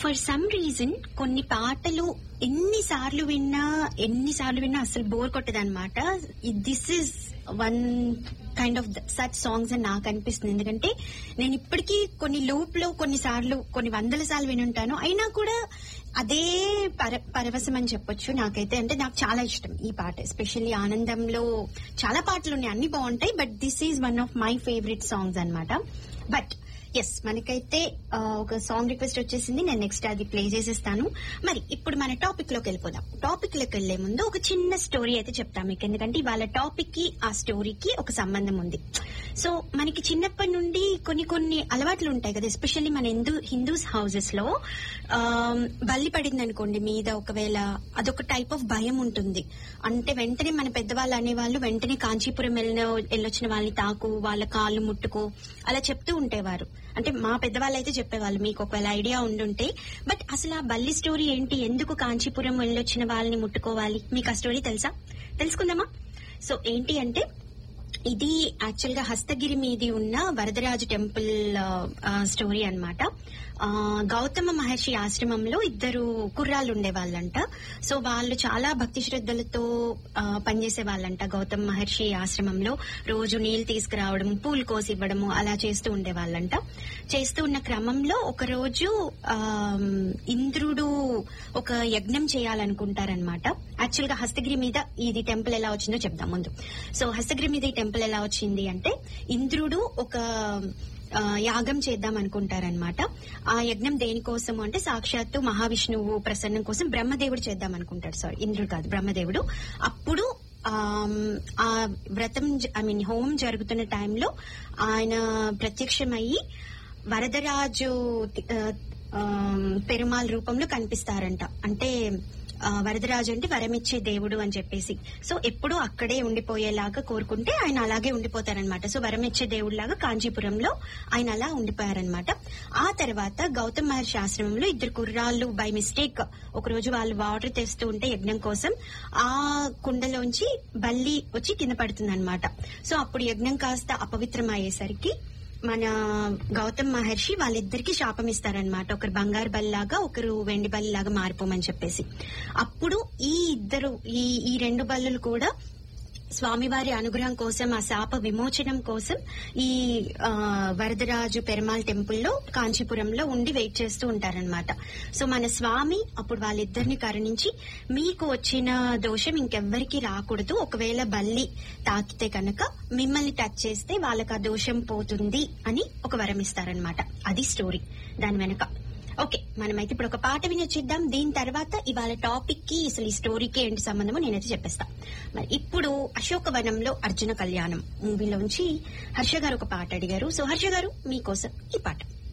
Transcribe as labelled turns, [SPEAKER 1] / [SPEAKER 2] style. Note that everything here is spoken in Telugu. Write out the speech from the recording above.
[SPEAKER 1] ఫర్ సమ్ రీజన్ కొన్ని పాటలు ఎన్నిసార్లు విన్నా ఎన్నిసార్లు విన్నా అసలు బోర్ కొట్టదన్నమాట this is one kind of such songs అని నాకు అనిపిస్తుంది ఎందుకంటే నేను ఇప్పటికీ కొన్ని లూప్ లో కొన్ని సార్లు కొన్ని వందల సార్లు వినుంటాను అయినా కూడా అదే పర పరవశం అని చెప్పొచ్చు నాకైతే అంటే నాకు చాలా ఇష్టం ఈ పాట ఎస్పెషల్లీ ఆనందంలో చాలా పాటలు ఉన్నాయి అన్ని బాగుంటాయి but this is one of my favourite songs అన్నమాట బట్ ఎస్ మనకైతే ఆ, ఒక సాంగ్ రిక్వెస్ట్ వచ్చేసింది నేను నెక్స్ట్ అది ప్లే చేసేస్తాను మరి ఇప్పుడు మన టాపిక్ లోకి వెళ్ళిపోదాం టాపిక్ లోకి వెళ్లే ముందు ఒక చిన్న స్టోరీ అయితే చెప్తాం మీకు ఎందుకంటే ఇవాళ టాపిక్ కి ఆ స్టోరీకి ఒక సంబంధం ఉంది సో మనకి చిన్నప్పటి నుండి కొన్ని కొన్ని అలవాట్లు ఉంటాయి కదా ఎస్పెషల్లీ మన హిందూ హిందూస్ హౌసెస్ లో ఆ, బల్లి పడింది అనుకోండి మీద ఒకవేళ అదొక టైప్ ఆఫ్ భయం ఉంటుంది అంటే వెంటనే మన పెద్దవాళ్ళు అనేవాళ్ళు వెంటనే కాంచీపురం వెళ్ళిన వెళ్ళొచ్చిన వాళ్ళని తాకు వాళ్ళ కాళ్ళు ముట్టుకో అలా చెప్తూ ఉండేవారు అంటే మా పెద్దవాళ్ళు అయితే చెప్పేవాళ్ళు మీకు ఒకవేళ ఐడియా ఉండుంటే బట్ అసలు ఆ బల్లి స్టోరీ ఏంటి ఎందుకు కాంచీపురం వెళ్ళొచ్చిన వాళ్ళని ముట్టుకోవాలి మీకు ఆ స్టోరీ తెలుసా తెలుసుకుందామా సో ఏంటి అంటే ఇది యాక్చువల్ గా హస్తగిరి మీది ఉన్న వరదరాజు టెంపుల్ ఆ, స్టోరీ అన్నమాట ఆ, గౌతమ మహర్షి ఆశ్రమంలో ఇద్దరు కుర్రాళ్ళు ఉండేవాళ్ళంట సో వాళ్ళు చాలా భక్తి శ్రద్ధలతో ఆ, పనిచేసే వాళ్ళంట గౌతమ మహర్షి ఆశ్రమంలో రోజు నీళ్లు తీసుకురావడం పూలు కోసి ఇవ్వడము అలా చేస్తూ ఉండేవాళ్ళంట చేస్తూ ఉన్న క్రమంలో ఒక రోజు ఆ, ఇంద్రుడు ఒక యజ్ఞం చేయాలనుకుంటారనమాట యాక్చువల్ గా హస్తగిరి మీద ఇది టెంపుల్ ఎలా వచ్చిందో చెప్దాం ముందు సో హస్తగిరి మీద ఈ టెంపుల్ ఎలా వచ్చింది అంటే ఇంద్రుడు ఒక ఆ, యాగం చేద్దాం అనుకుంటారనమాట ఆ యజ్ఞం దేనికోసం అంటే సాక్షాత్తు మహావిష్ణువు ప్రసన్నం కోసం బ్రహ్మదేవుడు చేద్దాం అనుకుంటాడు సారీ ఇంద్రుడు కాదు బ్రహ్మదేవుడు అప్పుడు ఆమ్, ఆ వ్రతం ఐ మీన్ హోమం జరుగుతున్న టైంలో ఆయన ప్రత్యక్షమయ్యి వరదరాజు ఆ, ఆమ్, పెరుమాళ్ రూపంలో కనిపిస్తారంట అంటే ఆ, వరదరాజు అంటే వరమిచ్చే దేవుడు అని చెప్పేసి సో ఎప్పుడూ అక్కడే ఉండిపోయేలాగా కోరుకుంటే ఆయన అలాగే ఉండిపోతారనమాట సో వరమిచ్చే దేవుడు లాగా కాంచీపురంలో ఆయన అలా ఉండిపోయారనమాట ఆ తర్వాత గౌతమ్ మహర్షి ఆశ్రమంలో ఇద్దరు కుర్రాళ్ళు బై మిస్టేక్ ఒక రోజు వాళ్ళు వాటర్ తెస్తూ ఉంటే యజ్ఞం కోసం ఆ కుండలోంచి బల్లి వచ్చి కింద పడుతుంది సో అప్పుడు యజ్ఞం కాస్త అపవిత్రం అయ్యేసరికి మన గౌతమ్ మహర్షి వాళ్ళిద్దరికి శాపం ఇస్తారనమాట ఒకరు బంగారు బల్లిలాగా ఒకరు వెండి బల్లిలాగా మారిపోమని చెప్పేసి అప్పుడు ఈ ఇద్దరు ఈ ఈ రెండు బల్లులు కూడా స్వామివారి అనుగ్రహం కోసం ఆ శాప విమోచనం కోసం ఈ ఆ, వరదరాజు పెరుమాల్ టెంపుల్లో కాంచీపురంలో ఉండి వెయిట్ చేస్తూ ఉంటారనమాట సో మన స్వామి అప్పుడు వాళ్ళిద్దరిని కరుణించి మీకు వచ్చిన దోషం ఇంకెవ్వరికి రాకూడదు ఒకవేళ బల్లి తాకితే కనుక మిమ్మల్ని టచ్ చేస్తే వాళ్ళకి ఆ దోషం పోతుంది అని ఒక వరం ఇస్తారనమాట అది స్టోరీ దాని వెనక ఓకే మనమైతే ఇప్పుడు ఒక పాట వినొచ్చిద్దాం దీని తర్వాత ఇవాళ టాపిక్ కి అసలు ఈ స్టోరీకి ఏంటి సంబంధమో నేనైతే చెప్పేస్తా మరి ఇప్పుడు అశోకవనంలో అర్జున కళ్యాణం మూవీలోంచి హర్ష గారు ఒక పాట అడిగారు సో హర్ష గారు మీకోసం ఈ పాట